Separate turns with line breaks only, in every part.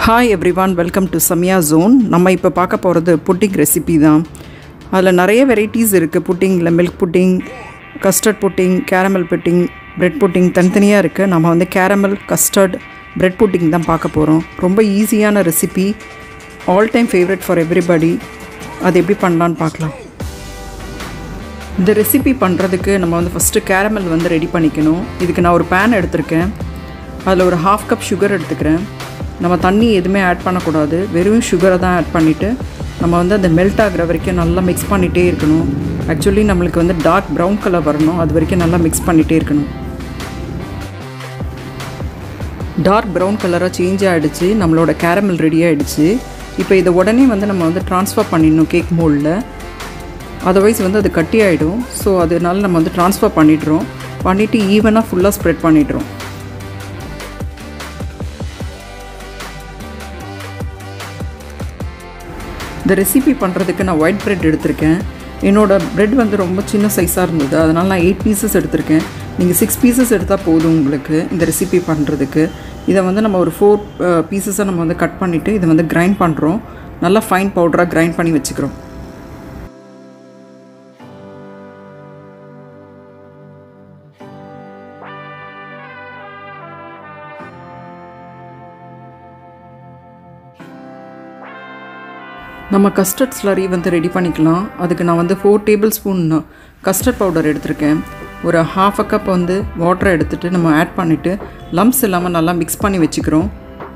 Hi everyone welcome to Samiya zone நம்ம இப்போ பார்க்க போகிறது புட்டிங் ரெசிபி தான் அதில் நிறைய வெரைட்டிஸ் இருக்குது புட்டிங்கில் milk pudding custard pudding caramel pudding bread pudding தனித்தனியாக இருக்குது நம்ம வந்து கேரமல் கஸ்டர்ட் பிரெட் புட்டிங் தான் பார்க்க போகிறோம் ரொம்ப ஈஸியான recipe all time favourite for everybody அது எப்படி பண்ணலான்னு பார்க்கலாம் இந்த ரெசிபி பண்ணுறதுக்கு நம்ம வந்து ஃபஸ்ட்டு கேரமல் வந்து ரெடி பண்ணிக்கணும் இதுக்கு நான் ஒரு பேன் எடுத்திருக்கேன் அதில் ஒரு ஹாஃப் கப் சுகர் எடுத்துக்கிறேன் நம்ம தண்ணி எதுவுமே ஆட் பண்ணக்கூடாது வெறும் சுகரை தான் ஆட் பண்ணிவிட்டு நம்ம வந்து அந்த மெல்ட் ஆகிற வரைக்கும் நல்லா மிக்ஸ் பண்ணிகிட்டே இருக்கணும் ஆக்சுவலி நம்மளுக்கு வந்து டார்க் ப்ரௌன் கலர் வரணும் அது வரைக்கும் நல்லா மிக்ஸ் பண்ணிகிட்டே இருக்கணும் டார்க் ப்ரௌன் கலராக சேஞ்ச் ஆகிடுச்சு நம்மளோட கேரமல் ரெடி ஆகிடுச்சு இப்போ இதை உடனே வந்து நம்ம வந்து ட்ரான்ஸ்ஃபர் பண்ணிடணும் கேக் மோல்டில் அதர்வைஸ் வந்து அது கட்டி ஆகிடும் ஸோ அதனால நம்ம வந்து ட்ரான்ஸ்ஃபர் பண்ணிடுறோம் பண்ணிவிட்டு ஈவனாக ஃபுல்லாக ஸ்ப்ரெட் பண்ணிடுறோம் இந்த ரெசிபி பண்ணுறதுக்கு நான் ஒயிட் ப்ரெட் எடுத்திருக்கேன் என்னோடய ப்ரெட் வந்து ரொம்ப சின்ன சைஸாக இருந்தது அதனால் நான் எயிட் பீசஸ் எடுத்திருக்கேன் நீங்கள் சிக்ஸ் பீசஸ் எடுத்தால் போதும் உங்களுக்கு இந்த ரெசிபி பண்ணுறதுக்கு இதை வந்து நம்ம ஒரு ஃபோர் பீசஸை நம்ம வந்து கட் பண்ணிவிட்டு இதை வந்து கிரைண்ட் பண்ணுறோம் நல்லா ஃபைன் பவுடராக கிரைண்ட் பண்ணி வச்சுக்கிறோம் நம்ம கஸ்டர்ட் ஸ்லரி வந்து ரெடி பண்ணிக்கலாம் அதுக்கு நான் வந்து four tablespoon custard powder எடுத்திருக்கேன் ஒரு ஹாஃப் அ கப் வந்து வாட்டரை எடுத்துகிட்டு நம்ம ஆட் பண்ணிவிட்டு லம்ஸ் இல்லாமல் நல்லா மிக்ஸ் பண்ணி வச்சுக்கிறோம்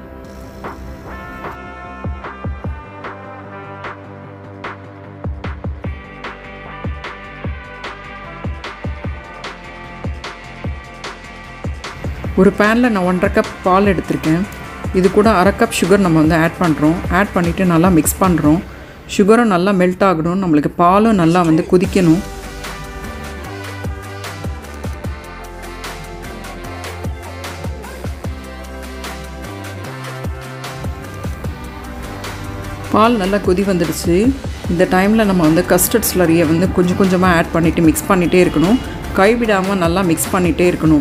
ஒரு பேனில் நான் ஒன்றரை கப் பால் எடுத்திருக்கேன் இது கூட அரை கப் சுகர் நம்ம வந்து ஆட் பண்ணுறோம் ஆட் பண்ணிவிட்டு நல்லா மிக்ஸ் பண்ணுறோம் சுகரும் நல்லா மெல்ட் ஆகணும் நம்மளுக்கு பாலும் நல்லா வந்து கொதிக்கணும் பால் நல்லா கொதி வந்துடுச்சு இந்த டைமில் நம்ம வந்து கஸ்டர்ட் ஸ்லரியை வந்து கொஞ்சம் கொஞ்சமாக ஆட் பண்ணிவிட்டு மிக்ஸ் பண்ணிகிட்டே இருக்கணும் கைவிடாமல் நல்லா மிக்ஸ் பண்ணிகிட்டே இருக்கணும்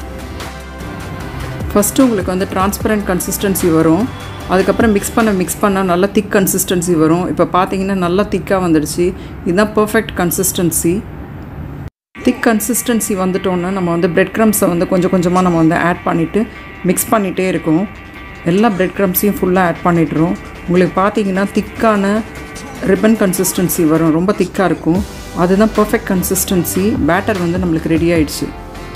ஃபஸ்ட்டு உங்களுக்கு வந்து டிரான்ஸ்பரண்ட் கன்சிஸ்டன்சி வரும் அதுக்கப்புறம் மிக்ஸ் பண்ண மிக்ஸ் பண்ணால் நல்லா திக் கன்சிஸ்டன்சி வரும் இப்போ பார்த்தீங்கன்னா நல்லா திக்காக வந்துடுச்சு இதுதான் பர்ஃபெக்ட் கன்சிஸ்டன்சி திக் கன்சிஸ்டன்சி வந்துட்டோன்னா நம்ம வந்து பிரெட் க்ரம்ஸை வந்து கொஞ்சம் கொஞ்சமாக நம்ம வந்து ஆட் பண்ணிவிட்டு மிக்ஸ் பண்ணிகிட்டே இருக்கோம் எல்லா பிரெட் க்ரம்ஸையும் ஃபுல்லாக ஆட் பண்ணிடுறோம் உங்களுக்கு பார்த்தீங்கன்னா திக்கான ரிப்பன் கன்சிஸ்டன்சி வரும் ரொம்ப திக்காக இருக்கும் அதுதான் பர்ஃபெக்ட் கன்சிஸ்டன்சி பேட்டர் வந்து நம்மளுக்கு ரெடி ஆயிடுச்சு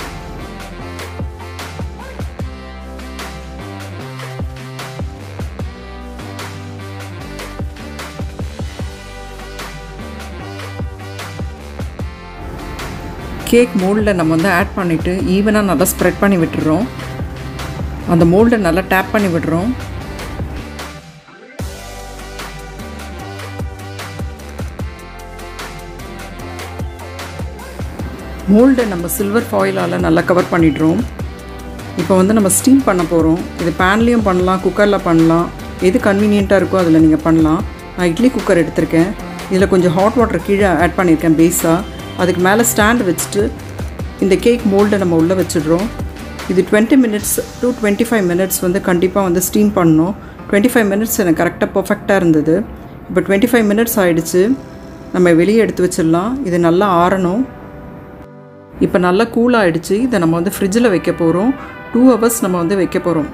கேக் மோல்டில் நம்ம வந்து ஆட் பண்ணிவிட்டு ஈவனாக நல்லா ஸ்ப்ரெட் பண்ணி விட்டுறோம் அந்த மோல்டை நல்லா டேப் பண்ணி விடுறோம் மோல்டை நம்ம சில்வர் ஃபாயிலால் நல்லா கவர் பண்ணிடுறோம் இப்போ வந்து நம்ம ஸ்டீம் பண்ண போகிறோம் இது பேன்லேயும் பண்ணலாம் குக்கரில் பண்ணலாம் எது கன்வீனியண்ட்டாக இருக்கோ அதில் நீங்கள் பண்ணலாம் நான் இட்லி குக்கர் எடுத்திருக்கேன் இதில் கொஞ்சம் ஹாட் வாட்டர் கீழே ஆட் பண்ணியிருக்கேன் பேஸாக அதுக்கு மேலே ஸ்டாண்ட் வச்சுட்டு இந்த கேக் மோல்டை நம்ம உள்ளே வச்சிடுறோம் இது twenty minutes to twenty five minutes வந்து கண்டிப்பாக வந்து ஸ்டீம் பண்ணணும் டுவெண்ட்டி ஃபைவ் மினிட்ஸ் எனக்கு கரெக்டாக பர்ஃபெக்டாக இருந்தது இப்போ டுவெண்ட்டி ஃபைவ் மினிட்ஸ் ஆகிடுச்சு நம்ம வெளியே எடுத்து வச்சிடலாம் இது நல்லா ஆறணும் இப்போ நல்லா கூல் ஆகிடுச்சு இதை நம்ம வந்து ஃப்ரிட்ஜில் வைக்க போகிறோம் டூ ஹவர்ஸ் நம்ம வந்து வைக்க போகிறோம்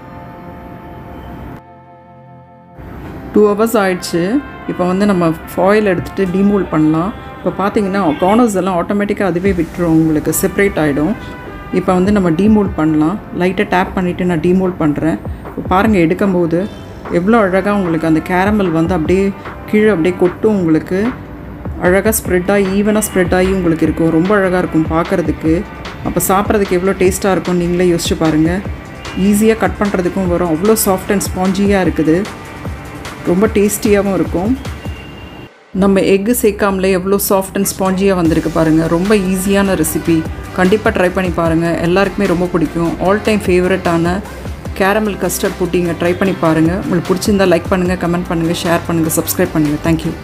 டூ ஹவர்ஸ் ஆயிடுச்சு இப்போ வந்து நம்ம ஃபாயில் எடுத்துகிட்டு டிமோல் பண்ணலாம் இப்போ பார்த்தீங்கன்னா கார்னர்ஸ் எல்லாம் ஆட்டோமேட்டிக்காக அதுவே விட்டுரும் உங்களுக்கு செப்பரேட் ஆகிடும் இப்போ வந்து நம்ம டீமோல் பண்ணலாம் லைட்டாக டேப் பண்ணிவிட்டு நான் டீமோல் பண்ணுறேன் இப்போ பாருங்கள் எடுக்கும்போது எவ்வளோ அழகாக உங்களுக்கு அந்த கேரமல் வந்து அப்படியே கீழே அப்படியே கொட்டும் உங்களுக்கு அழகாக ஸ்ப்ரெட் ஆகி ஈவனாக ஸ்ப்ரெட் ஆகி உங்களுக்கு இருக்கும் ரொம்ப அழகாக இருக்கும் பார்க்குறதுக்கு அப்போ சாப்பிட்றதுக்கு எவ்வளோ டேஸ்ட்டாக இருக்கும் நீங்களே யோசிச்சு பாருங்கள் ஈஸியாக கட் பண்ணுறதுக்கும் வரும் அவ்வளோ சாஃப்ட் அண்ட் ஸ்பாஞ்சியாக இருக்குது ரொம்ப டேஸ்டியாகவும் இருக்கும் நம்ம எக்கு சேர்க்காமலே எவ்வளோ சாஃப்ட் அண்ட் ஸ்பாஞ்சியாக வந்திருக்கு பாருங்கள் ரொம்ப ஈஸியான ரெசிபி கண்டிப்பாக ட்ரை பண்ணி பாருங்கள் எல்லாருக்குமே ரொம்ப பிடிக்கும் ஆல் டைம் ஃபேவரட்டான கேரமல் கஸ்டர்ட் புட்டிங்க ட்ரை பண்ணி பாருங்கள் உங்களுக்கு பிடிச்சிருந்தா லைக் பண்ணுங்கள் கமெண்ட் பண்ணுங்கள் ஷேர் பண்ணுங்கள் சப்ஸ்கிரைப் பண்ணுங்கள் தேங்க்யூ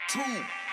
two.